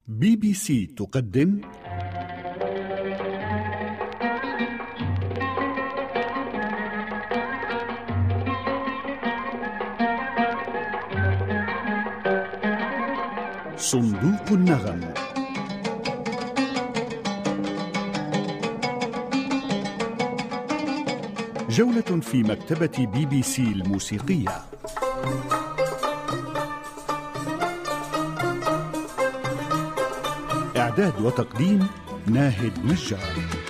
بي بي سي تقدم صندوق النغم جولة في مكتبة بي بي سي الموسيقية إعداد وتقديم ناهد نجار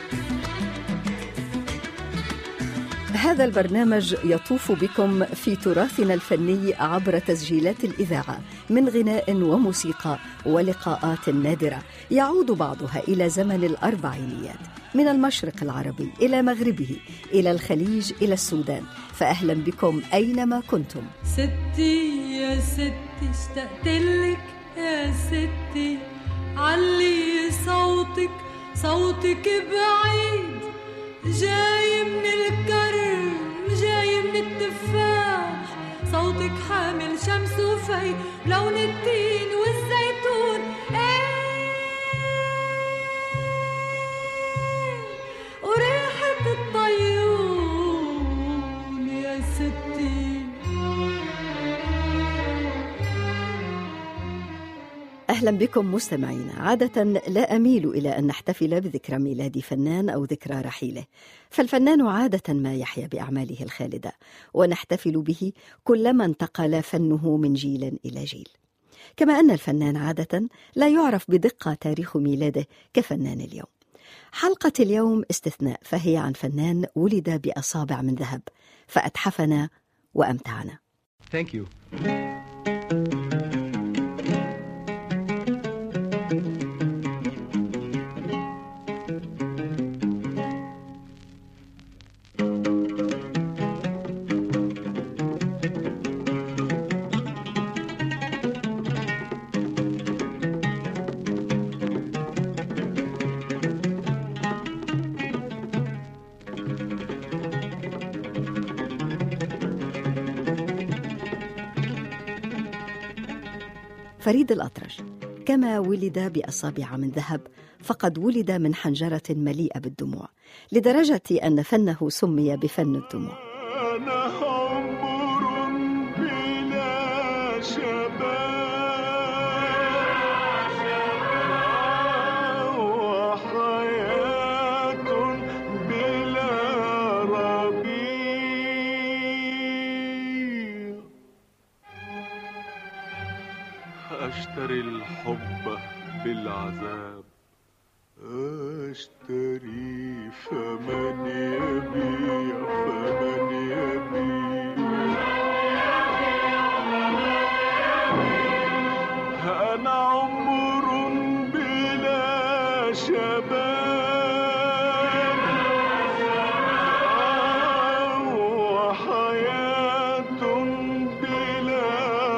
هذا البرنامج يطوف بكم في تراثنا الفني عبر تسجيلات الإذاعة من غناء وموسيقى ولقاءات نادرة يعود بعضها إلى زمن الأربعينيات من المشرق العربي إلى مغربه إلى الخليج إلى السودان فأهلا بكم أينما كنتم ستي يا ستي اشتقت لك يا ستي علي صوتك صوتك بعيد جاي من الكرم جاي من التفاح صوتك حامل شمس وفي لون التين والزيتون ايه وريحة الطيور يا ستي أهلا بكم مستمعينا عادة لا أميل إلى أن نحتفل بذكرى ميلاد فنان أو ذكرى رحيله فالفنان عادة ما يحيا بأعماله الخالدة ونحتفل به كلما انتقل فنه من جيل إلى جيل كما أن الفنان عادة لا يعرف بدقة تاريخ ميلاده كفنان اليوم حلقة اليوم استثناء فهي عن فنان ولد بأصابع من ذهب فأتحفنا وأمتعنا Thank you. فريد الأطرش كما ولد بأصابع من ذهب فقد ولد من حنجرة مليئة بالدموع لدرجة أن فنه سمي بفن الدموع أنا عمر بلا شباب وحياة بلا ربيع أشتري الحب بالعذاب أشتري فمن يبيع فمن يبيع أنا عمر بلا شباب وحياة بلا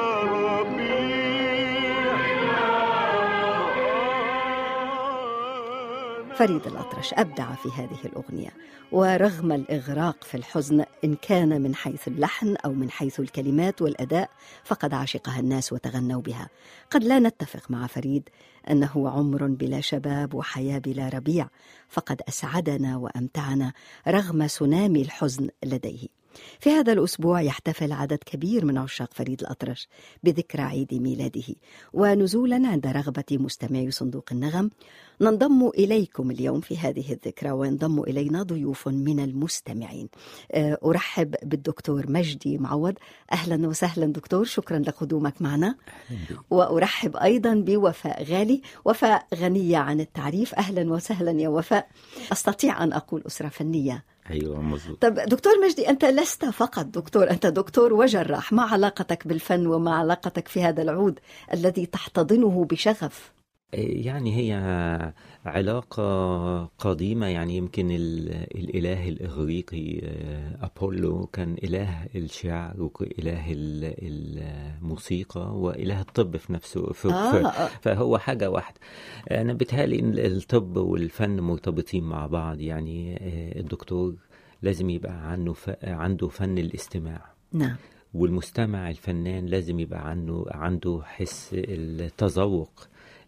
ربيع فريد الأطرش أبدع في هذه الأغنية ورغم الإغراق في الحزن إن كان من حيث اللحن أو من حيث الكلمات والأداء فقد عشقها الناس وتغنوا بها قد لا نتفق مع فريد أنه عمر بلا شباب وحياة بلا ربيع فقد أسعدنا وأمتعنا رغم سنامي الحزن لديه في هذا الأسبوع يحتفل عدد كبير من عشاق فريد الأطرش بذكرى عيد ميلاده ونزولا عند رغبة مستمعي صندوق النغم ننضم إليكم اليوم في هذه الذكرى وينضم إلينا ضيوف من المستمعين أه، أرحب بالدكتور مجدي معوض أهلا وسهلا دكتور شكرا لقدومك معنا وأرحب أيضا بوفاء غالي وفاء غنية عن التعريف أهلا وسهلا يا وفاء أستطيع أن أقول أسرة فنية ايوه مظبوط طب دكتور مجدي أنت لست فقط دكتور أنت دكتور وجراح ما علاقتك بالفن وما علاقتك في هذا العود الذي تحتضنه بشغف يعني هي علاقة قديمة يعني يمكن ال- الإله الإغريقي آه، أبولو كان إله الشعر وإله ال- الموسيقى وإله الطب في نفسه في آه، في- آه. فهو حاجة واحدة أنا بتهيألي إن الطب والفن مرتبطين مع بعض يعني آه، الدكتور لازم يبقى عنده ف... عنده فن الاستماع نعم والمستمع الفنان لازم يبقى عنده عنده حس التذوق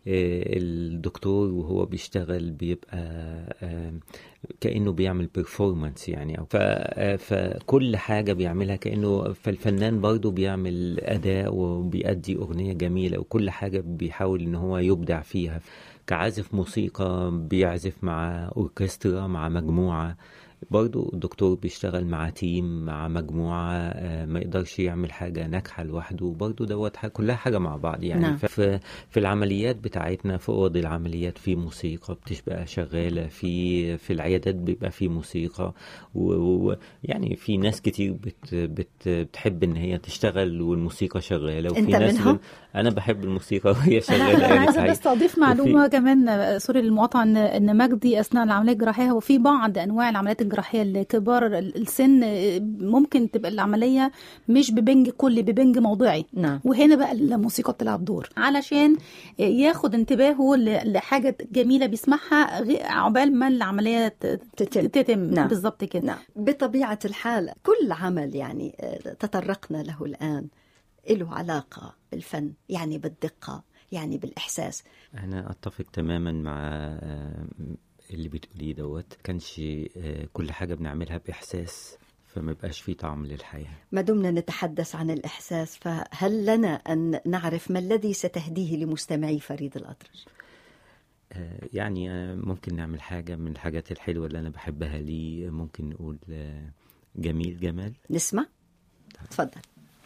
الدكتور وهو بيشتغل بيبقى آه، كأنه بيعمل بيرفورمانس يعني أو ف- آه، فكل حاجة بيعملها كأنه فالفنان برضه بيعمل أداء وبيأدي أغنية جميلة وكل حاجة بيحاول إن هو يبدع فيها كعازف موسيقى بيعزف مع أوركسترا مع مجموعة برضو الدكتور بيشتغل مع تيم مع مجموعة آه، ما يقدرش يعمل حاجة ناجحة لوحده برضو دوت حاجة كلها حاجة مع بعض يعني نعم. في, في العمليات بتاعتنا في أوض العمليات في موسيقى بتبقى شغالة في في العيادات بيبقى في موسيقى ويعني في ناس كتير بت بت بتحب إن هي تشتغل والموسيقى شغالة وفي أنت ناس منهم؟ ب- أنا بحب الموسيقى وهي انا شغالة أنا يعني عايزه صحيح. بس اضيف معلومه كمان آه، سوري للمقاطعه ان ان مجدي اثناء العمليه الجراحيه هو في بعض انواع العمليات الجراحيه لكبار ال- السن آه، ممكن تبقى العمليه مش ببنج كلي ببنج موضعي نعم وهنا بقى الموسيقى بتلعب دور علشان ياخد انتباهه ل- لحاجه جميله بيسمعها غي- عقبال ما العمليه ت- تتم. تتم نعم. بالظبط كده نعم بطبيعة الحال كل عمل يعني آه، تطرقنا له الآن له علاقة بالفن يعني بالدقة يعني بالإحساس أنا أتفق تماما مع آه، اللي بتقوليه دوت كانش آه، كل حاجة بنعملها بإحساس فما يبقاش فيه طعم للحياة ما دمنا نتحدث عن الإحساس فهل لنا أن نعرف ما الذي ستهديه لمستمعي فريد الأطرش آه، يعني آه، ممكن نعمل حاجة من الحاجات الحلوة اللي أنا بحبها لي ممكن نقول آه، جميل جمال نسمع تفضل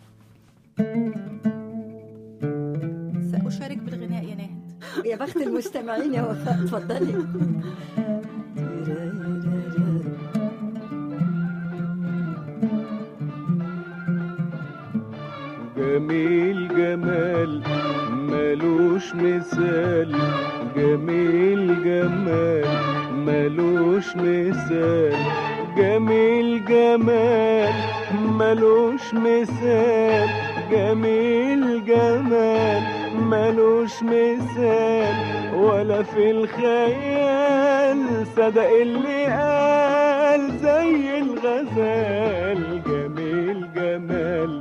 سأشارك بالغناء يا ناهد يا بخت المستمعين يا وفاء تفضلي جميل جمال ملوش مثال جميل جمال ملوش مثال جميل جمال ملوش مثال جميل جمال ملوش مثال ولا في الخيال صدق اللي قال زي الغزال جميل جمال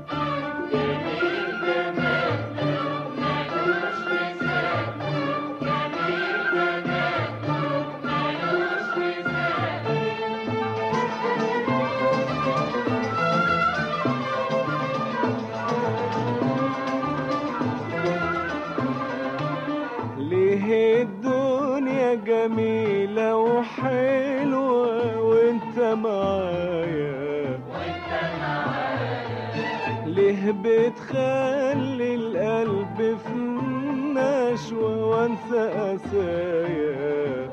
ليه الدنيا جميلة وحلوة وانت معايا ليه بتخلي القلب في نشوة وانسى قسايا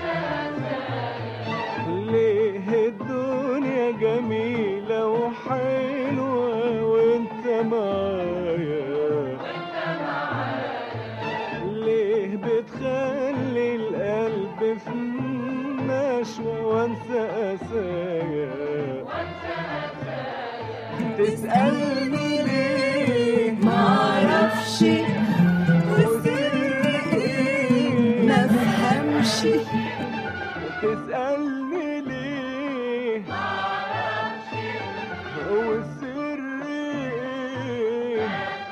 ليه الدنيا جميلة وحلوة وانت معايا ليه بتخلي القلب في نشوة وانسى قسايا تسألني ليه معرفش وسري ايه نفهمش تسألني ليه والسر ايه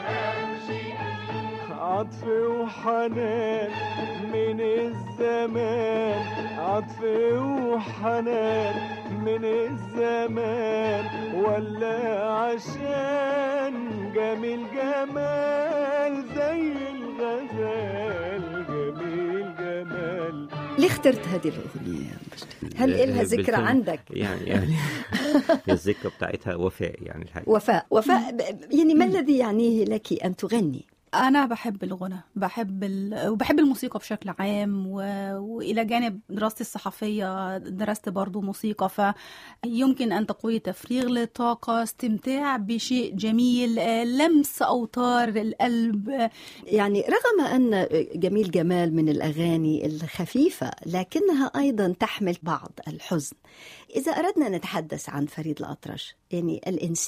عطف وحنان من الزمان عطف وحنان من الزمان ولا عشان جميل جمال زي الغزال جميل جمال ليه اخترت هذه الأغنية يا مجدي؟ هل إلها ذكرى بالفعل. عندك؟ يعني يعني الذكرى بتاعتها وفاء يعني الحقيقة وفاء وفاء ب- يعني ما الذي يعنيه لك أن تغني؟ أنا بحب الغنى بحب ال... وبحب الموسيقى بشكل عام و... وإلى جانب دراستي الصحفية درست برضو موسيقى فيمكن أن تقولي تفريغ للطاقة استمتاع بشيء جميل آه، لمس أوتار القلب آه، يعني رغم أن جميل جمال من الأغاني الخفيفة لكنها أيضا تحمل بعض الحزن إذا أردنا نتحدث عن فريد الأطرش يعني الإنسان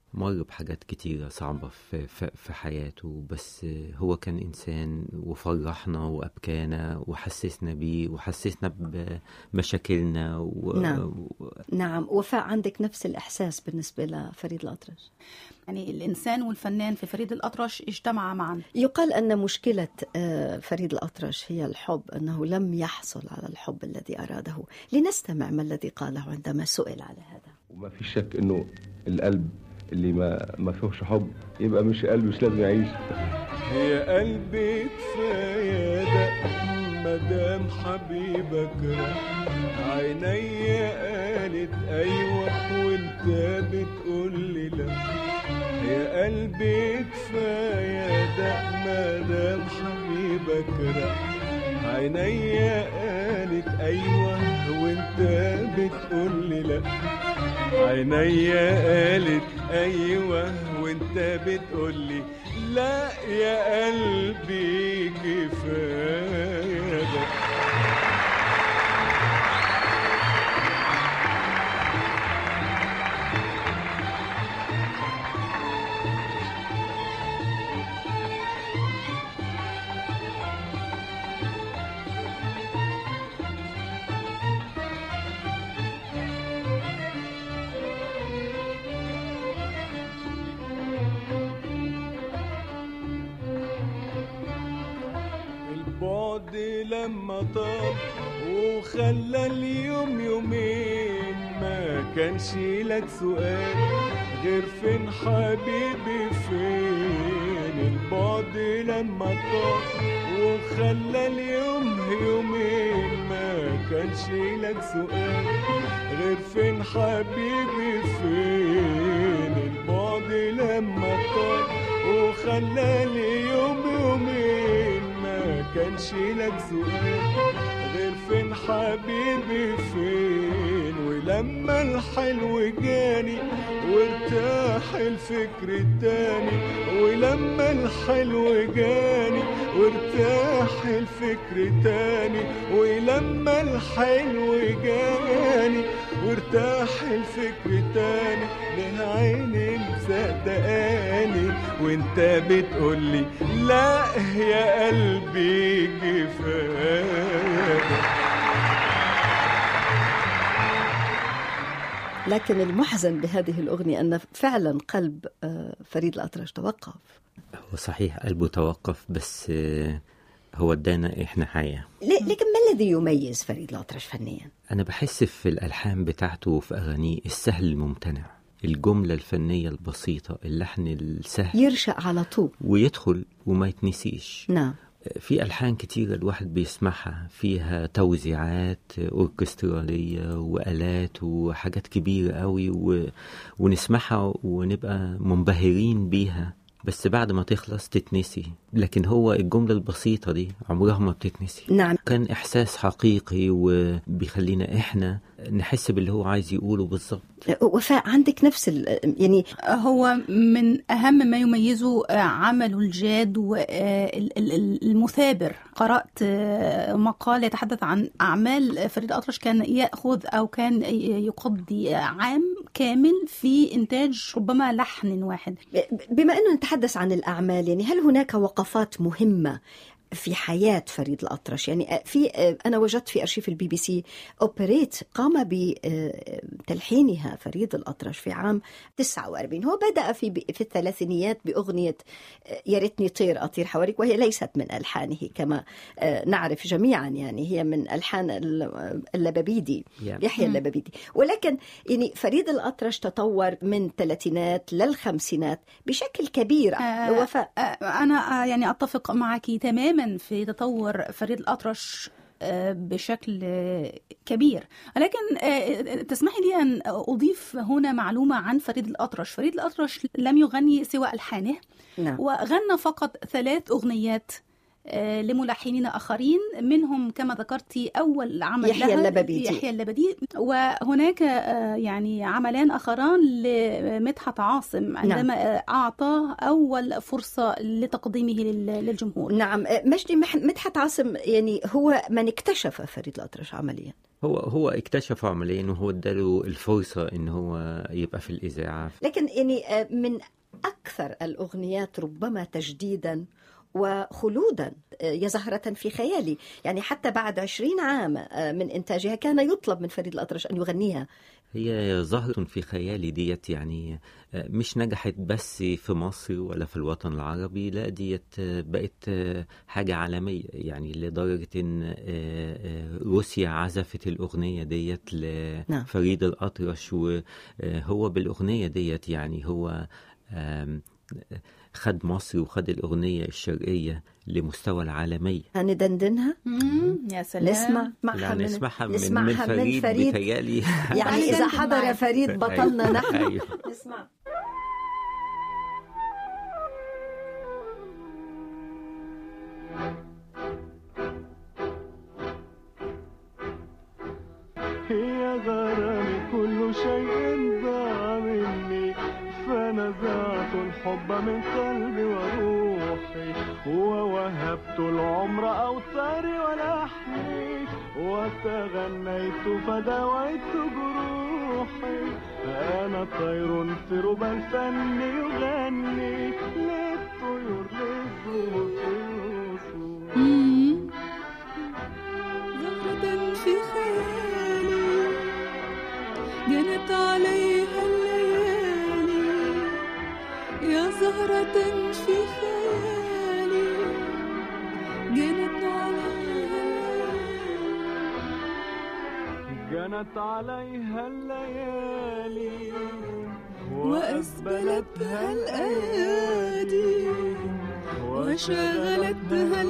مر بحاجات كتيرة صعبة في, في, في حياته بس هو كان إنسان وفرحنا وأبكانا وحسسنا بيه وحسسنا بمشاكلنا و... نعم. و... نعم وفاء عندك نفس الإحساس بالنسبة لفريد الأطرش يعني الإنسان والفنان في فريد الأطرش اجتمعا معا يقال أن مشكلة آه، فريد الأطرش هي الحب أنه لم يحصل على الحب الذي أراده لنستمع ما الذي قاله عندما سئل على هذا وما فيش شك انه القلب اللي ما ما فيهوش حب يبقى مش قلب مش لازم يعيش يا قلبي كفاية دق مدام حبيبك راح عيني قالت أيوة وانت بتقول لي لا يا قلبي كفاية دق مدام حبيبك راح عيني قالت أيوة وانت بتقول لي لا عيني قالت ايوه وانت بتقولي لا يا قلبي كفايه ده البعد لما طال وخلى اليوم يومين ما كانش لك سؤال غير فين حبيبي فين البعد لما طال وخلى اليوم يومين ما كانش لك سؤال غير فين حبيبي فين البعد لما طال وخلى اليوم يومين ما كانش لك سؤال غير فين حبيبي فين ولما الحلو جاني وارتاح الفكر التاني ولما الحلو جاني وارتاح الفكر تاني ولما الحلو جاني وارتاح الفكر تاني ليه عيني مصدقاني وانت بتقولي لا يا قلبي كفايه لكن المحزن بهذه الأغنية أن فعلا قلب آه، فريد الأطرش توقف هو صحيح قلبه توقف بس آه، هو ادانا احنا حياه ل- لكن ما الذي يميز فريد الأطرش فنيا؟ أنا بحس في الألحان بتاعته وفي أغانيه السهل الممتنع الجملة الفنية البسيطة اللحن السهل يرشأ على طول ويدخل وما يتنسيش نعم في ألحان كتيرة الواحد بيسمعها فيها توزيعات أوركسترالية وآلات وحاجات كبيرة قوي و... ونسمعها ونبقى منبهرين بيها بس بعد ما تخلص تتنسي لكن هو الجملة البسيطة دي عمرها ما بتتنسي نعم كان إحساس حقيقي وبيخلينا إحنا نحس باللي هو عايز يقوله بالظبط وفاء عندك نفس ال- يعني هو من أهم ما يميزه آه، عمله الجاد والمثابر قرأت آه، مقال يتحدث عن أعمال فريد الأطرش كان يأخذ أو كان ي- يقضي عام كامل في إنتاج ربما لحن واحد بما أنه نتحدث عن الأعمال يعني هل هناك وقفات مهمة في حياة فريد الأطرش يعني في أنا وجدت في أرشيف البي بي سي أوبريت قام بتلحينها فريد الأطرش في عام 49 هو بدأ في في الثلاثينيات بأغنية يا ريتني طير أطير حواليك وهي ليست من ألحانه كما نعرف جميعا يعني هي من ألحان اللبابيدي Yeah. يحيى اللبابيدي ولكن يعني فريد الأطرش تطور من الثلاثينات للخمسينات بشكل كبير آه، وفاء آه، أنا آه، يعني أتفق معك تماما في تطور فريد الأطرش آه، بشكل آه، كبير ولكن آه، تسمحي لي أن أضيف هنا معلومة عن فريد الأطرش فريد الأطرش لم يغني سوى ألحانه نعم وغنى فقط ثلاث أغنيات آه، لملحنين آخرين منهم كما ذكرتي أول عمل يحيى لها اللبابيدي. يحيى اللبدي وهناك آه، يعني عملان آخران لمدحت عاصم عندما آه، أعطاه أول فرصة لتقديمه لل- للجمهور نعم آه، مجدي مح- مدحت عاصم يعني هو من اكتشف فريد الأطرش عمليا هو هو اكتشف عمليا وهو اداله الفرصة ان هو يبقى في الإذاعة لكن يعني آه، من أكثر الأغنيات ربما تجديدا وخلودا آه، يا زهرة في خيالي يعني حتى بعد عشرين عام آه، من إنتاجها كان يطلب من فريد الأطرش أن يغنيها هي زهرة في خيالي ديت يعني آه، مش نجحت بس في مصر ولا في الوطن العربي لا ديت آه، بقت آه، حاجة عالمية يعني لدرجة ان آه، آه، روسيا عزفت الأغنية ديت نعم. لفريد الأطرش وهو بالأغنية ديت يعني هو آم، خد مصر وخد الأغنية الشرقية لمستوى العالمية هندندنها مم، يا سلام نسمع معها لا من نسمعها من, نسمعها من فريد, فريد. بتهيألي يعني إذا هندندن حضر معاك. فريد بطلنا أيوة. نحن أيوة. نسمع يا غرامي كل شيء ضاع مني فنزعت الحب من قلبي وروحي ووهبت العمر أوتاري ولحمي وتغنيت فدويت جروحي أنا طير في ربى الفن يغني للطيور للزهور مم. زهرة في خيالي جنت عليها الليالي يا زهرة في خيالي جنت عليها جنت عليها الليالي وأسبلتها الأيادي وشغلتها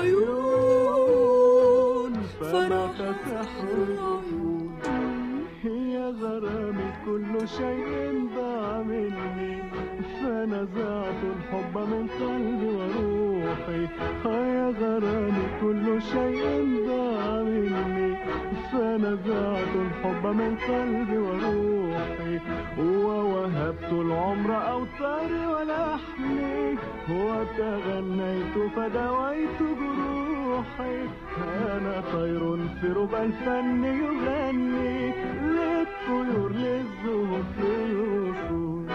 العيون فبات فرحت سحر العيون هي غرامي كل شيء ضاع مني فنزعت الحب من قلبي وروحي يا غرامي كل شيء ضاع مني فنزعت الحب من قلبي وروحي ووهبت العمر أوتاري ولحمي وتغنيت فدويت جروحي أنا طير في ربى الفن يغني للطيور للزهور في الوصول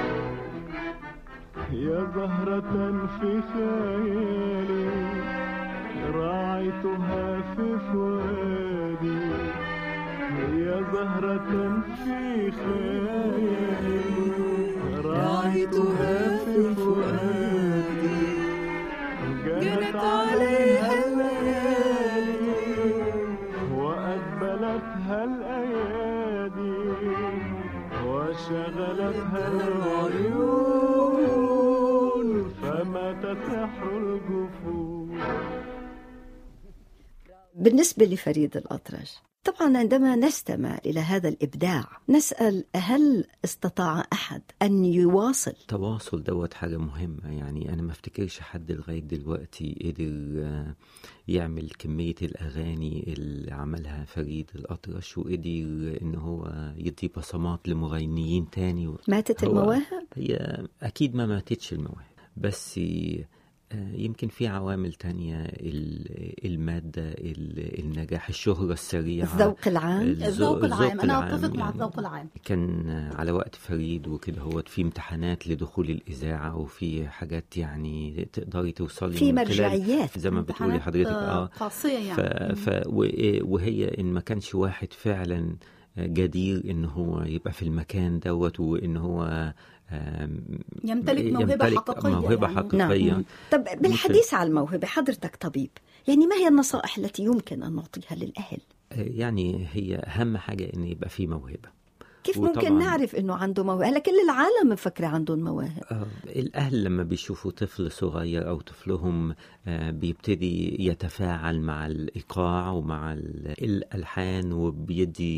يا زهرة في خيالي راعيتها في فؤادي يا زهرة في خيالي راعيتها في فؤادي جنت عليها الليالي وأقبلتها الأيادي وشغلتها العيون فمات سحر الجفون بالنسبة لفريد الأطرش طبعا عندما نستمع إلى هذا الإبداع نسأل هل استطاع أحد أن يواصل التواصل دوت حاجة مهمة يعني أنا ما افتكرش حد لغاية دلوقتي قدر آه، يعمل كمية الأغاني اللي عملها فريد الأطرش وقدر إن هو يدي بصمات لمغنيين تاني ماتت هو- المواهب هي أكيد ما ماتتش المواهب بس آه، يمكن في عوامل تانية ال- المادة ال- النجاح الشهرة السريعة الذوق العام الذوق- الذوق العام أنا العام أتفق مع يعني. الذوق العام كان على وقت فريد وكده هو في امتحانات لدخول الإذاعة وفي حاجات يعني تقدري توصلي في من خلال- مرجعيات زي ما بتقولي امتحانات، حضرتك آه، اه قاسية ف يعني ف و- وهي ان ما كانش واحد فعلا جدير ان هو يبقى في المكان دوت وان هو آم، يمتلك موهبة يمتلك حقيقية موهبة يعني. حقيقية نعم. طب بالحديث عن الموهبة حضرتك طبيب يعني ما هي النصائح التي يمكن أن نعطيها للأهل يعني هي أهم حاجة إن يبقى في موهبة كيف وطبعاً- ممكن نعرف أنه عنده موهبة هلا كل العالم مفكرة عندهم مواهب آه، الأهل لما بيشوفوا طفل صغير أو طفلهم آه، بيبتدي يتفاعل مع الإيقاع ومع ال- الألحان وبيدي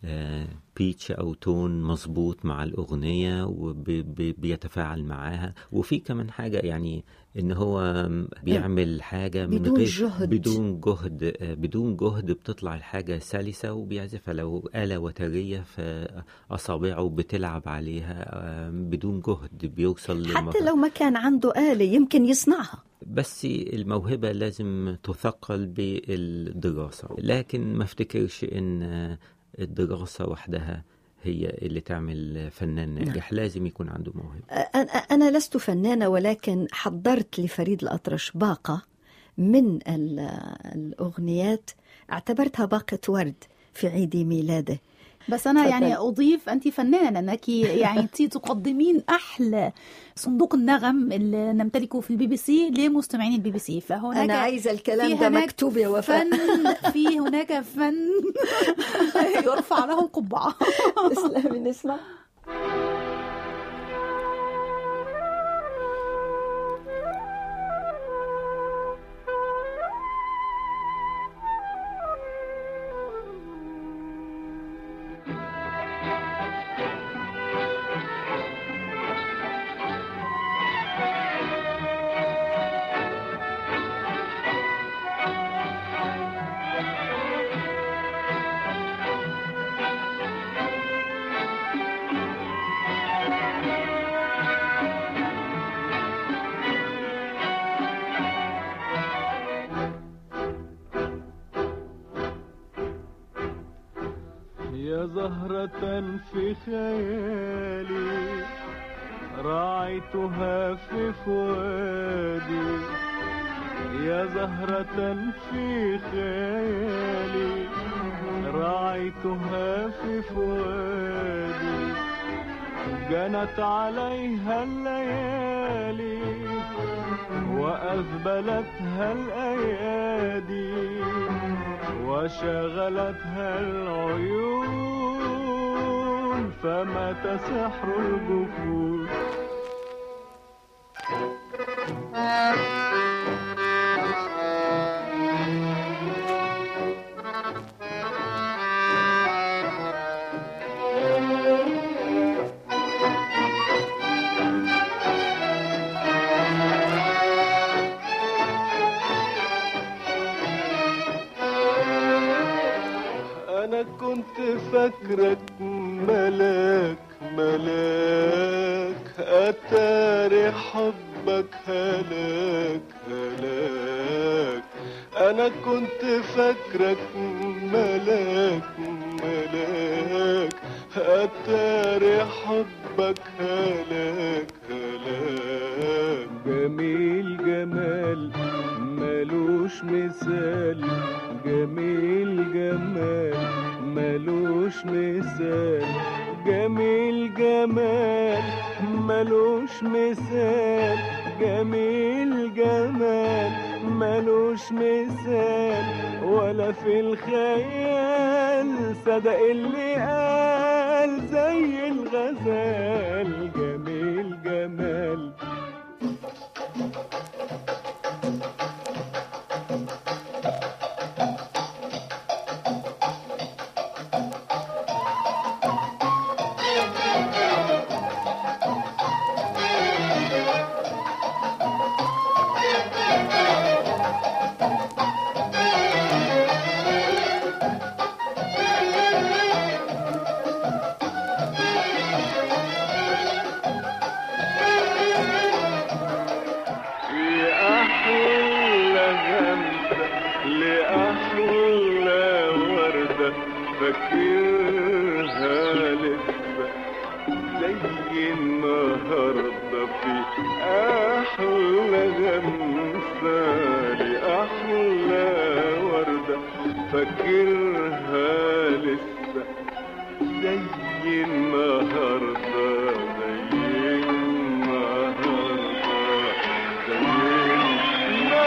بيتش او تون مظبوط مع الاغنيه وبيتفاعل معاها وفي كمان حاجه يعني ان هو بيعمل حاجه من بدون غير جهد. بدون جهد آه، بدون جهد بتطلع الحاجه سلسه وبيعزفها لو آلة وتريه فاصابعه بتلعب عليها آه، بدون جهد بيوصل حتى لمرحلة- لو ما كان عنده آلة يمكن يصنعها بس الموهبة لازم تثقل بالدراسة لكن ما افتكرش ان الدراسة وحدها هي اللي تعمل فنان ناجح لازم يكون عنده موهبة أنا- أنا لست فنانة ولكن حضرت لفريد الأطرش باقة من ال- الأغنيات اعتبرتها باقة ورد في عيد ميلاده بس انا اتفضل. يعني اضيف انت فنانه لانك يعني انت تقدمين احلى صندوق النغم اللي نمتلكه في البي بي سي لمستمعين البي بي سي فهناك أنا عايزة الكلام في ده هناك مكتوب يا وفاء فن في هناك فن يرفع له القبعه تسلمي نسمع يا زهرة في خيالي راعيتها في فؤادي يا زهرة في خيالي راعيتها في فؤادي جنت عليها الليالي وأذبلتها الأيادي وشغلتها العيون فمات سحر الجفون انا كنت فاكرك ملاك ملاك اتاري حبك هلاك هلاك انا كنت فاكرك ملاك ملاك اتاري حبك هلاك هلاك جميل جمال ملوش مثال جميل جمال ملوش مثال جميل جمال ملوش مثال جميل جمال ملوش مثال ولا في الخيال صدق اللي قال زي الغزال جميل جمال لأحلى غمزة لأحلى وردة فاكرها لسه زي النهاردة في أحلى غمزة لأحلى وردة فاكرها لسه زي النهاردة زي النهاردة زي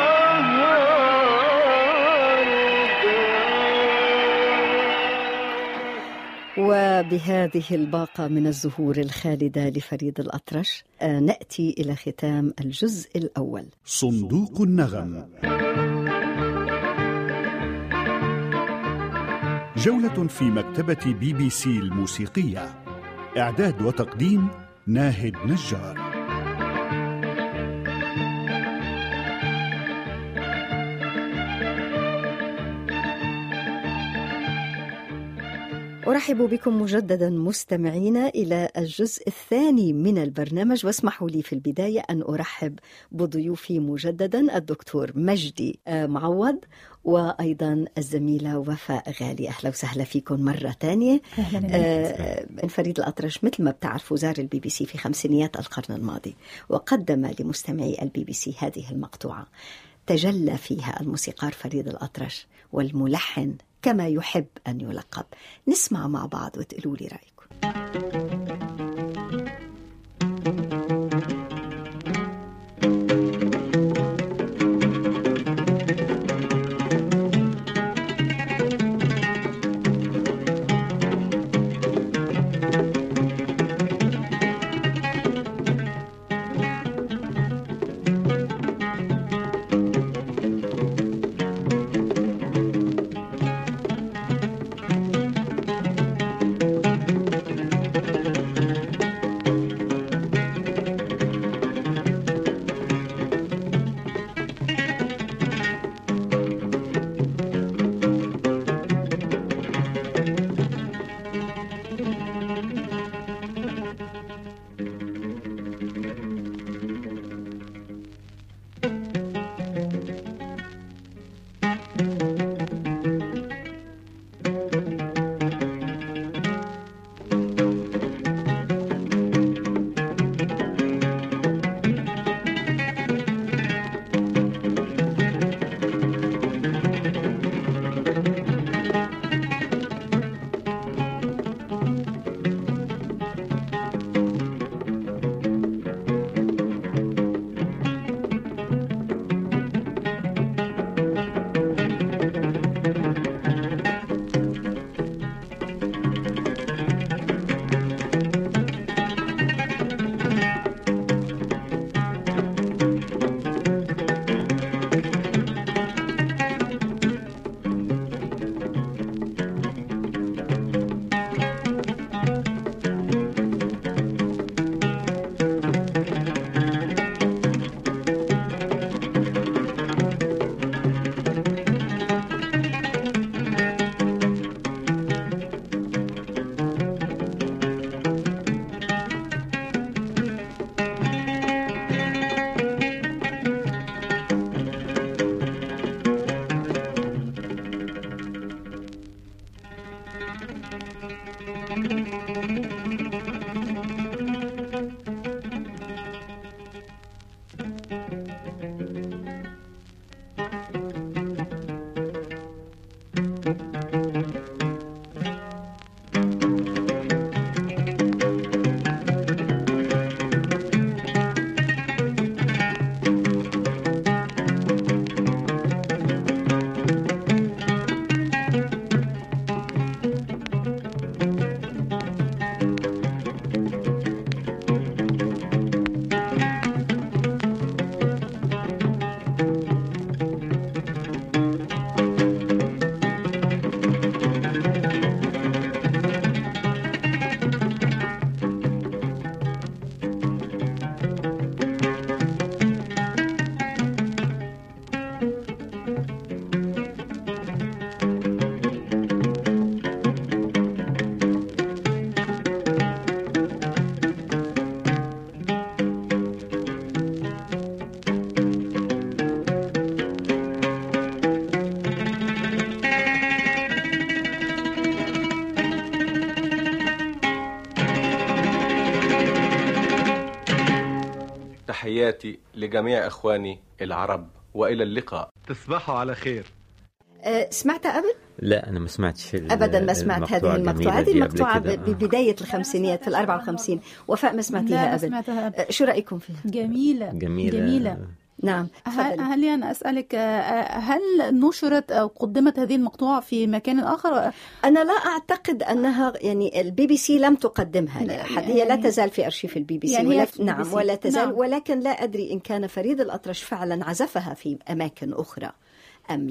النهاردة وبهذه الباقة من الزهور الخالدة لفريد الأطرش آه، نأتي إلى ختام الجزء الأول صندوق النغم جولة في مكتبة بي بي سي الموسيقية إعداد وتقديم ناهد نجار أرحب بكم مجددا مستمعينا إلى الجزء الثاني من البرنامج واسمحوا لي في البداية أن أرحب بضيوفي مجددا الدكتور مجدي آه، معوض وأيضا الزميلة وفاء غالي أهلا وسهلا فيكم مرة ثانية أهلا آه، من فريد الأطرش مثل ما بتعرفوا زار البي بي سي في خمسينيات القرن الماضي وقدم لمستمعي البي بي سي هذه المقطوعة تجلى فيها الموسيقار فريد الأطرش والملحن كما يحب أن يلقب نسمع مع بعض وتقولوا لي رأيكم تحياتي لجميع إخواني العرب وإلى اللقاء تصبحوا على خير آه، سمعتها قبل؟ لا أنا ما سمعتش ال- ابدا ما سمعت هذه المقطوعه هذه الجميلة دي قبل المقطوعه كده. ب- ببدايه الخمسينيات في ال 54 وفاء ما سمعتيها لا ما ابدا سمعتها أبدا. آه، شو رايكم فيها؟ جميلة جميلة جميلة نعم هل, تفضلي. هل أنا أسألك آه، هل نشرت أو قدمت هذه المقطوعة في مكان آخر انا لا اعتقد انها يعني البي بي سي لم تقدمها لا، لاحد هي لا يعني- تزال في ارشيف البي بي سي يعني هي ولا في البي بي نعم سي. ولا تزال نعم. ولكن لا ادري ان كان فريد الاطرش فعلا عزفها في اماكن اخرى ام لا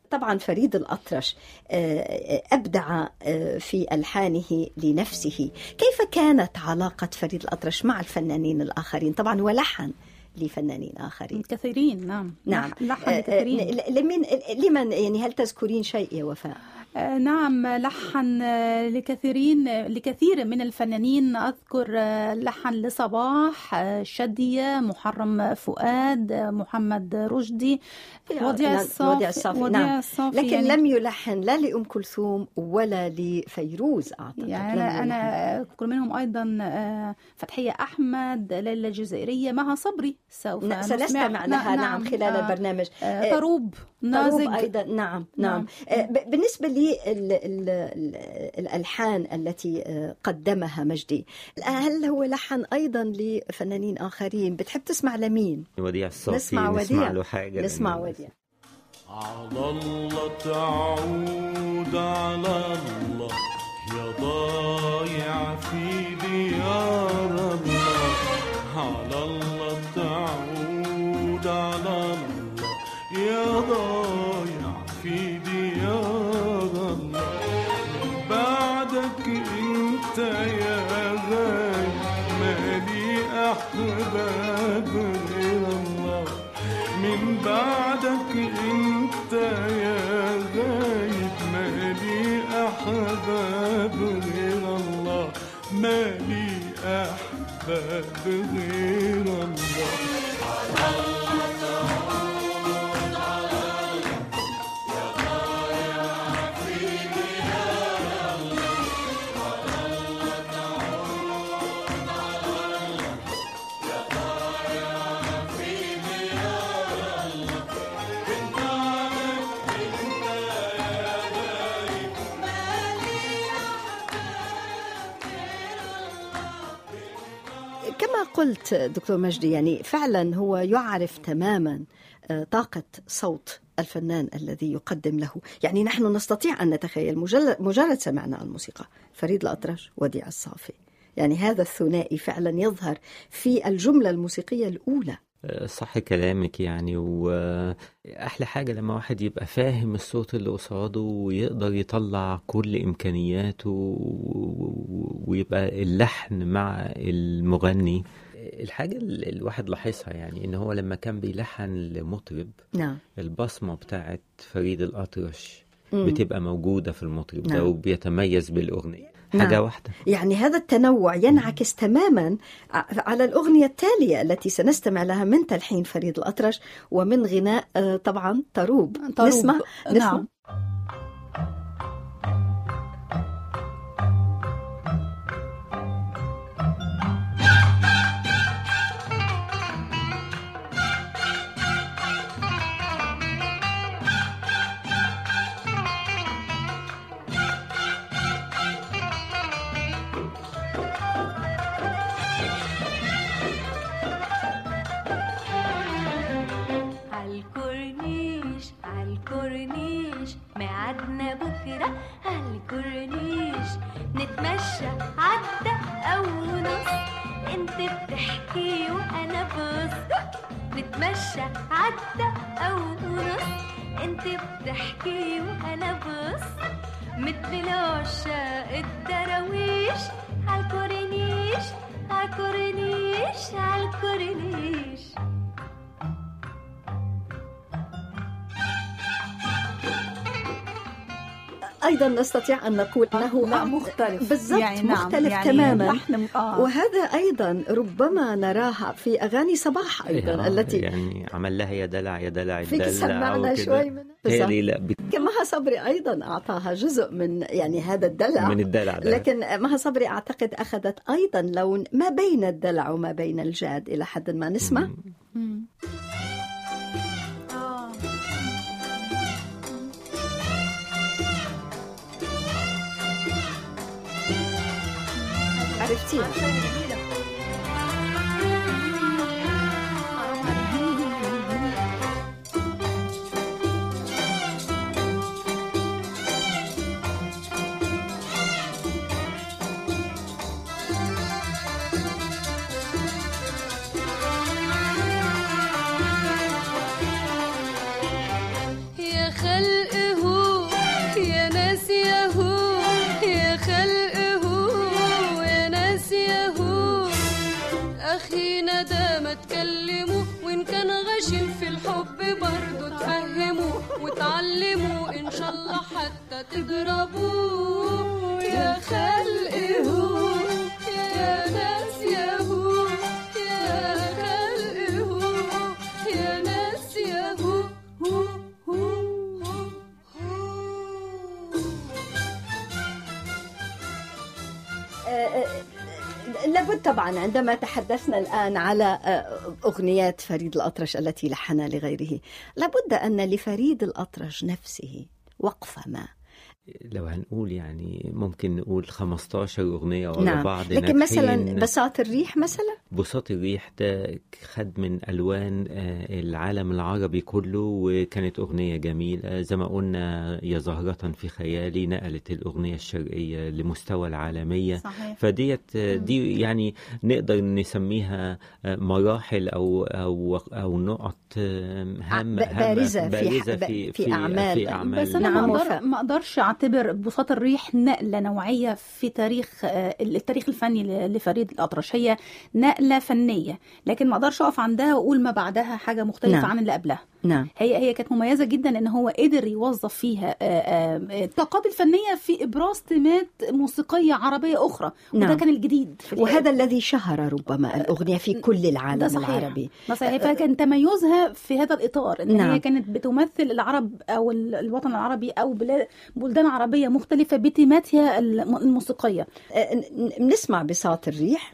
طبعا فريد الأطرش آه، أبدع آه، في ألحانه لنفسه كيف كانت علاقة فريد الأطرش مع الفنانين الآخرين طبعا ولحن لفنانين آخرين كثيرين نعم نعم لح- لحن آه، لكثيرين آه، لمن لمن يعني هل تذكرين شيء يا وفاء؟ آه، نعم لحن آه، لكثيرين آه، لكثير من الفنانين أذكر آه، لحن لصباح آه، شادية محرم فؤاد آه، محمد رشدي وديع نعم، الصافي وديع الصافي، وديع نعم. الصافي لكن يعني لم يلحن لا لأم كلثوم ولا لفيروز أعتقد يعني لم أنا يلحن. أنا أذكر منهم أيضا آه، فتحية أحمد ليلى الجزائرية مها صبري سوف ن- نسمع سنستمع لها نعم خلال آه، البرنامج آه، آه، طروب طروب نازك ايضا نعم نعم, نعم. آه، ب- بالنسبه لي ال ال ال الالحان التي آه، قدمها مجدي هل هو لحن ايضا لفنانين اخرين بتحب تسمع لمين وديع الصافي نسمع وديع. نسمع له حاجة نسمع لأنه- وديع على الله تعود على الله يا ضايع في ديار الله على الله تعود على الله يا ضايع في ديار الله بعدك انت يا غايب مالي احباب غير الله من بعدك انت يا غايب مالي احباب غير الله مالي احباب غير الله كما قلت دكتور مجدي يعني فعلا هو يعرف تماما آه، طاقة صوت الفنان الذي يقدم له يعني نحن نستطيع أن نتخيل مجرد, مجرد سمعنا الموسيقى فريد الأطرش وديع الصافي يعني هذا الثنائي فعلا يظهر في الجملة الموسيقية الأولى صح كلامك يعني وأحلى حاجة لما واحد يبقى فاهم الصوت اللي قصاده ويقدر يطلع كل إمكانياته و- ويبقى اللحن مع المغني الحاجة اللي الواحد لاحظها يعني إن هو لما كان بيلحن لمطرب نعم البصمة بتاعت فريد الأطرش مم. بتبقى موجودة في المطرب ده نعم. وبيتميز بالأغنية نعم. حاجة واحدة يعني هذا التنوع ينعكس تماما ع- على الأغنية التالية التي سنستمع لها من تلحين فريد الأطرش ومن غناء آه، طبعا طروب طروب. نسمع نسمع نعم عالكورنيش عالكورنيش ميعادنا بكرة عالكورنيش نتمشى عدى أو نص انت بتحكي وانا بص نتمشى عدى أو نص انت بتحكي وانا بص مثل العشاق الدراويش عالكورنيش عالكورنيش عالكورنيش أيضا نستطيع أن نقول أنه لا مختلف بالضبط يعني نعم مختلف يعني تماما لحن آه. وهذا أيضا ربما نراها في أغاني صباح أيضا آه، التي يعني عمل لها يا دلع يا دلع فيك الدلع سمعنا وكده. شوي منها تهيألي لا بت- مها صبري أيضا أعطاها جزء من يعني هذا الدلع من الدلع ده لكن مها صبري أعتقد أخذت أيضا لون ما بين الدلع وما بين الجاد إلى حد ما نسمع مم. آه. عرفتيها يا خلق ناس ياهو يا خلق هو يا ناس ياهو أخينا ده ما تكلموا وإن كان غشيم في الحب برضه تفهموا وتعلموا إن شاء الله حتى تضربوه يا خلق هو يا ناس ياهو يا خلق هو يا ناس ياهو هو هو لابد طبعا عندما تحدثنا الآن على آه، أغنيات فريد الأطرش التي لحنها لغيره لابد أن لفريد الأطرش نفسه وقفة ما لو هنقول يعني ممكن نقول 15 أغنية ورا نعم بعض لكن مثلا ناجحين. بساط الريح مثلا بساط الريح ده خد من ألوان آه، العالم العربي كله وكانت أغنية جميلة زي ما قلنا يا زهرة في خيالي نقلت الأغنية الشرقية لمستوى العالمية صحيح فديت آه، دي يعني نقدر نسميها آه، مراحل أو أو أو نقط آه، هام ب- هامة- بارزة في بارزة ح- في في أعمال. في أعمال بس انا نعم، ما وفاء. اقدر ما اقدرش اعتبر بساط الريح نقله نوعيه في تاريخ آه، التاريخ الفني ل- لفريد الاطرش هي نقله فنيه لكن ما اقدرش اقف عندها واقول ما بعدها حاجه مختلفه نعم. عن اللي قبلها نعم هي هي كانت مميزه جدا ان هو قدر يوظف فيها آه، آه، الطاقات الفنيه في ابراز تيمات موسيقيه عربيه اخرى وده نعم. كان الجديد في الحقيقة. وهذا الذي شهر ربما الأغنية في كل العالم ده صحيح. العربي ده صحيح فكان تميزها في هذا الاطار ان نعم. هي كانت بتمثل العرب او ال- الوطن العربي او بلاد بلدان عربيه مختلفه بتيماتها الم- الموسيقيه آه، ن- ن- نسمع بساط الريح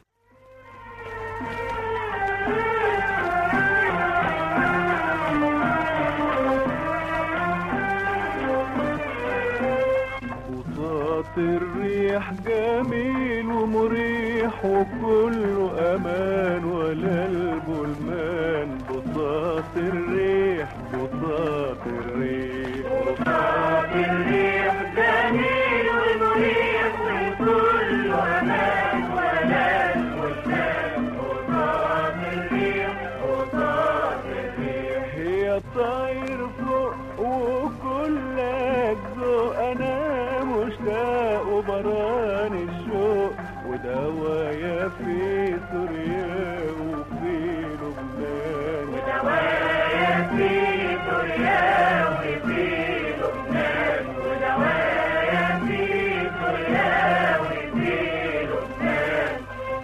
بساط الريح جميل ومريح وكله امان ولا البلمان بساط الريح بساط الريح بساط الريح جميل ومريح وكله امان ولا البلمان بساط الريح بساط الريح هي طاير فوق وكلك ذوق انا مشتاق وبران الشوق ودوايا في سوريا وفي لبنان ودوايا في سوريا وفي لبنان ودوايا في سوريا وفي لبنان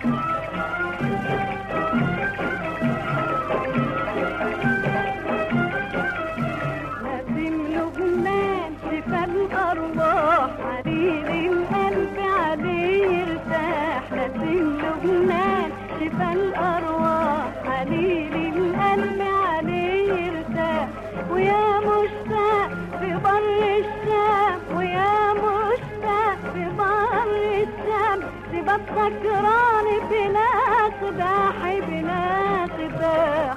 نسيم لبنان شفا الأرواح حرير القلب عليه يرتاح نسيم لبنان شفا الأرواح حرير القلب عليه يرتاح ويا مشتاق في بر الشام ويا مشتاق في بر الشام سيبك سكران بلا قداح بلا قداح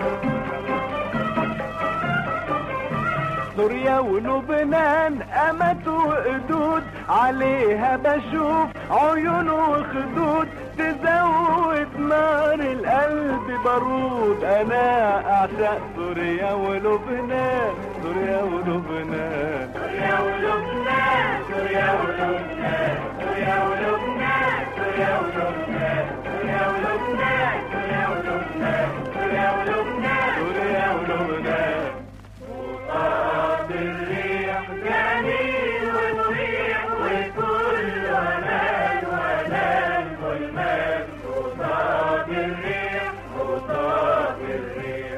سوريا ولبنان أمت وقدود عليها بشوف عيون وخدود تزود نار القلب بارود أنا أعشق سوريا ولبنان سوريا ولبنان سوريا ولبنان سوريا ولبنان سوريا ولبنان سوريا ولبنان سوريا ولبنان سوريا ولبنان سوريا ولبنان سوريا ولبنان بساط الريح جميل ومريح وكل امان وامان والمان بساط الريح بساط الريح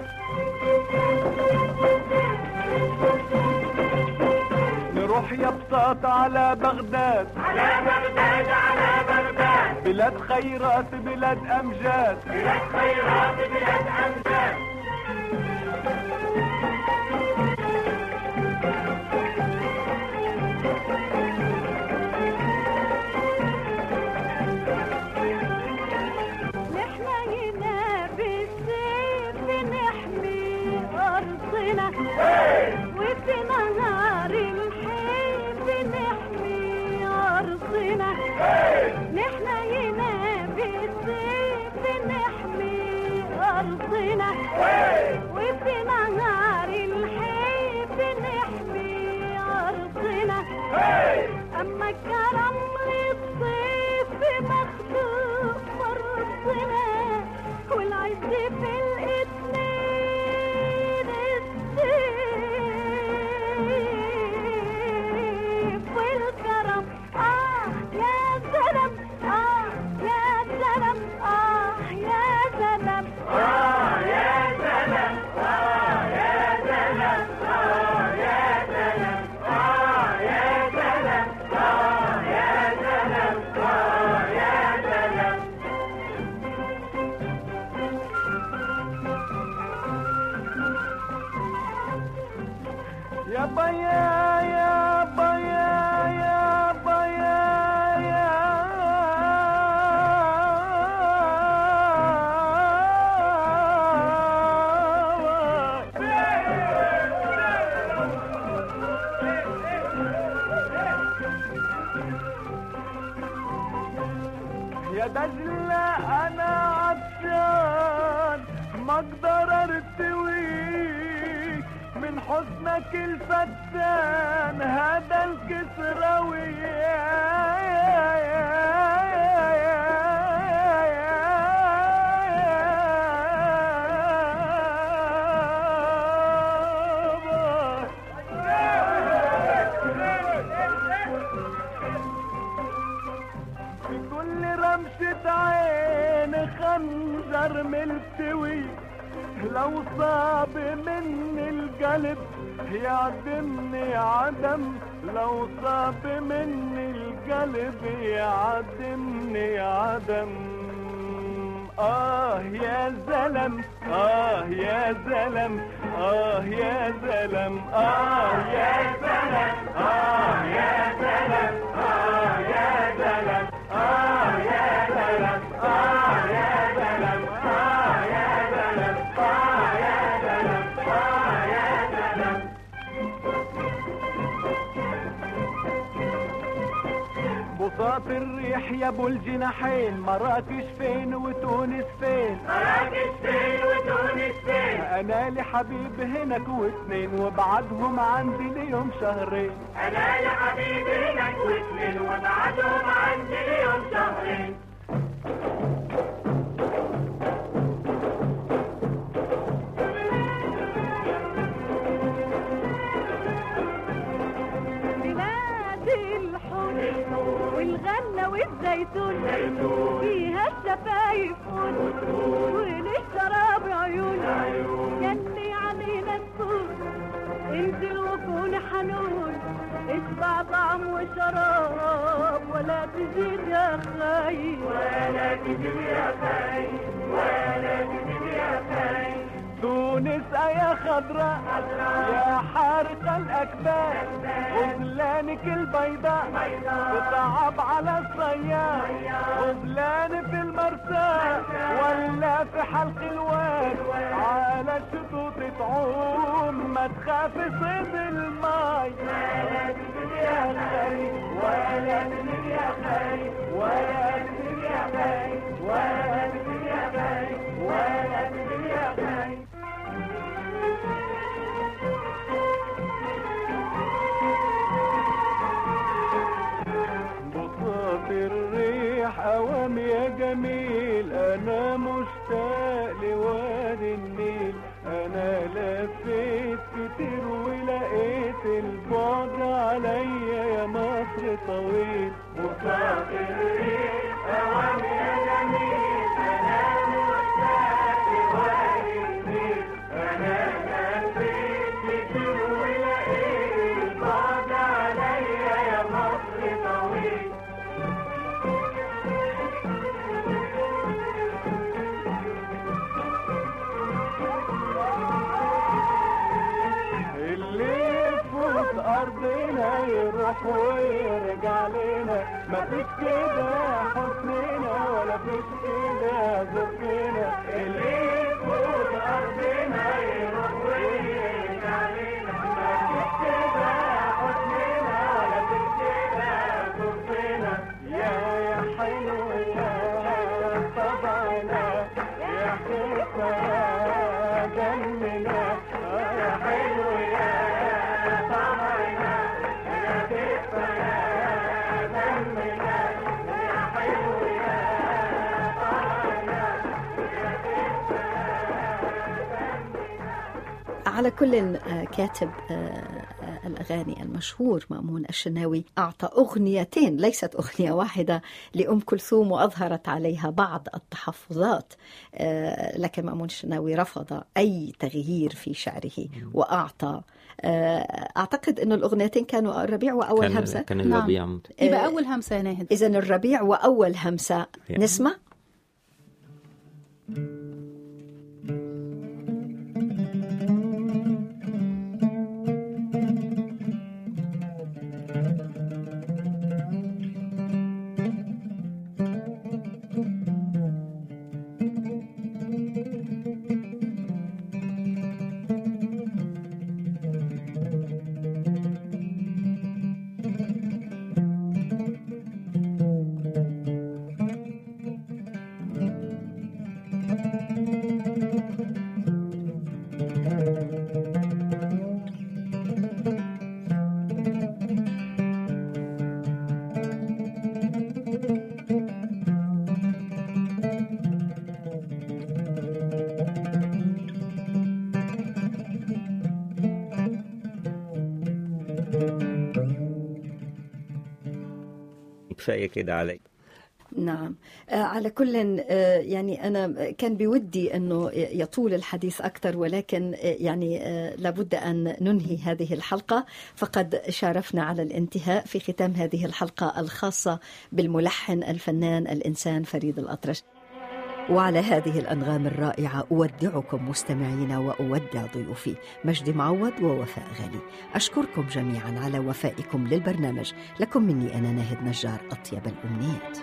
نروح يا بساط على بغداد على بغداد على بغداد بلاد خيرات بلاد امجاد بلاد خيرات بلاد امجاد نحن هنا بالسيف نحمي أرضنا وفي نهار الحيف نحمي أرضنا نحن هنا بالسيف نحمي أرضنا وفي نهار الحيف نحمي أرضنا أما يا دجلة أنا عطشان ما أقدر أرتوي من حزنك الفتان هذا الكسروي في كل رمشة عين خنجر ملتوي لو صاب مني القلب يعدمني عدم لو صاب مني القلب يعدمني عدم آه يا زلم آه يا زلم آه يا زلم آه يا زلم آه يا زلم آه يا زلم آه يا زلم آه يا زلم آه يا زلم آه يا زلم آه يا زلم بساط الريح يا ابو الجناحين مراكش فين وتونس فين مراكش فين وتونس فين انا لي حبيب هناك واثنين وبعدهم عندي ليوم شهرين انا لي حبيب هناك واثنين وبعدهم عندي ليوم شهرين بلاد الحور والغنة والزيتون فيها الشفايف وللشراب عيون جني علينا السور انزل وكون حنون اشبع طعم وشراب ولا تزيد يا خاي ولا تزيد يا خاي ولا تزيد يا خاي تونس يا خضراء يا حارق الأكباد غزلانك البيضاء بتعب على الصياد غزلان في المرساة ولا في حلق الواد على الشطوط تعوم ما تخاف صيد الماي ولا تزيد يا خي ولا تزيد يا خي ولا تزيد يا خي ولا تزيد يا خي ولا تزيد يا خي بساط الريح اوام يا جميل انا مشتاق لوادي النيل انا لفيت كتير ولقيت البعد عليا يا مصر طويل بساط الريح اوام يا جميل انا مشتاق لوادي النيل انا لفيت كتير ولقيت البعد عليا يا مصر طويل اللي يفوت ارضنا يروح ويرجع لنا مفيش كده حسننا ولا فيش كده ذوقنا اللي يفوت ارضنا يروح ويرجع لنا مفيش كده حسننا ولا فيش كده ذوقنا يا يا حلو يا طبعنا يا حلو يا جننا يا حلو يا طبعنا يا حلو يا جننا يا حلو يا طبعنا على كل آه، كاتب آه، آه، الأغاني المشهور مأمون الشناوي أعطى أغنيتين ليست أغنية واحدة لأم كلثوم وأظهرت عليها بعض التحفظات آه، لكن مأمون الشناوي رفض أي تغيير في شعره وأعطى آه، أعتقد أن الأغنيتين كانوا الربيع وأول كان همسة كان الربيع ممتاز. يبقى أول همسة يا ناهد إذا الربيع وأول همسة يعني. نسمع كفايه كده علي نعم آه، على كل آه، يعني أنا كان بودي أنه يطول الحديث أكثر ولكن آه، يعني آه، لابد أن ننهي هذه الحلقة فقد شارفنا على الانتهاء في ختام هذه الحلقة الخاصة بالملحن الفنان الإنسان فريد الأطرش وعلى هذه الأنغام الرائعة أودعكم مستمعينا وأودع ضيوفي مجدي معوض ووفاء غالي أشكركم جميعا على وفائكم للبرنامج لكم مني أنا ناهد نجار أطيب الأمنيات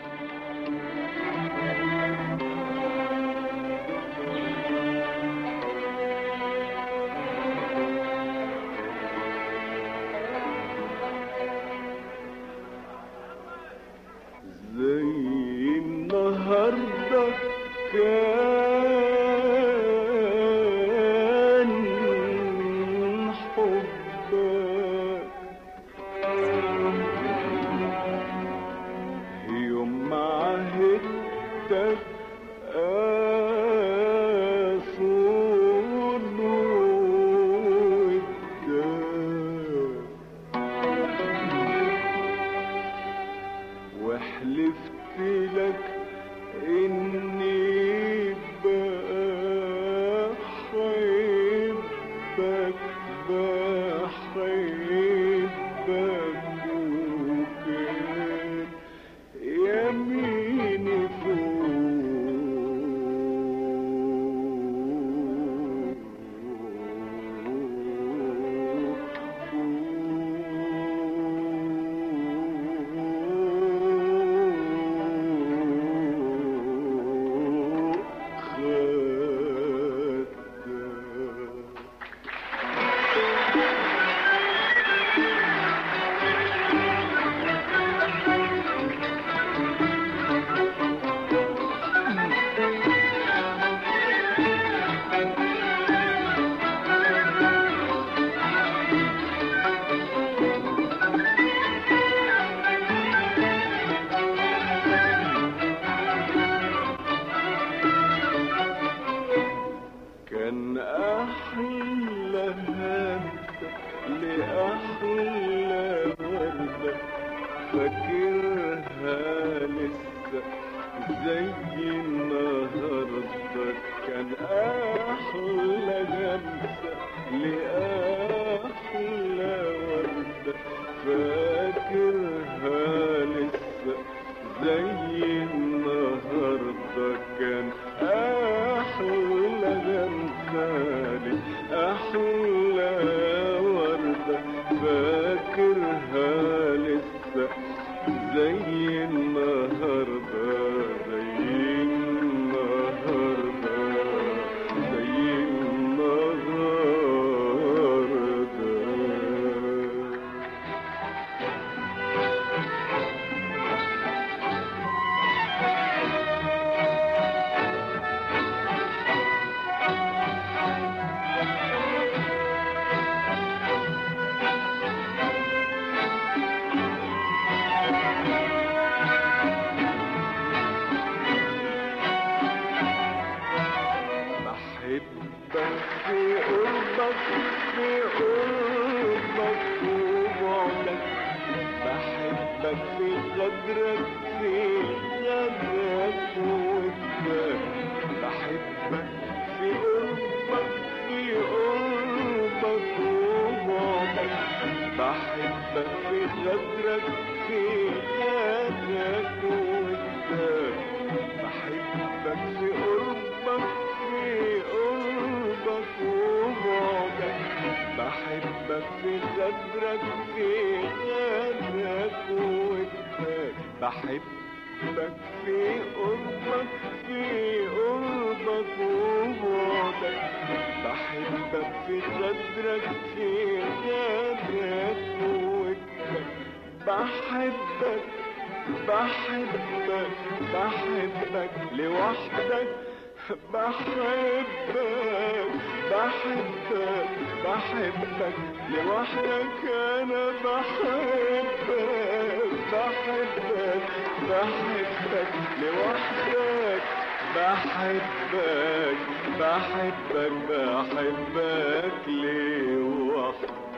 زي النهارده كان حبك يوم ما عهدتك أصون ودك وحلفت لك اني بحبك بحبك وكان يميني خدك كان أحلى هبة لأحلى وردة فاكرها لسه زي النهاردة كان أحلى همسة لأحلى وردة فاكرها لسه زي النهاردة كان أحلى غمثالي أحلى وردة فاكرها لسه زي النهاردة زي النهاردة زي النهاردة بحبك في قربك في قربك وبعدك بحبك في غدرك في غدرك وودك بحبك في قربك في قربك وبعدك بحبك في غدرك في غدرك وودك بحبك في قربك في قربك وبعدك بحبك في غدرك في غدرك وودك بحبك في قربك في قربك وبعدك بحبك في غدرك في غدرك وودك بحبك بحبك بحبك لوحدك بحبك بحبك بحبك لوحدك انا بحبك بحبك بحبك لوحدك بحبك بحبك بحبك لوحدك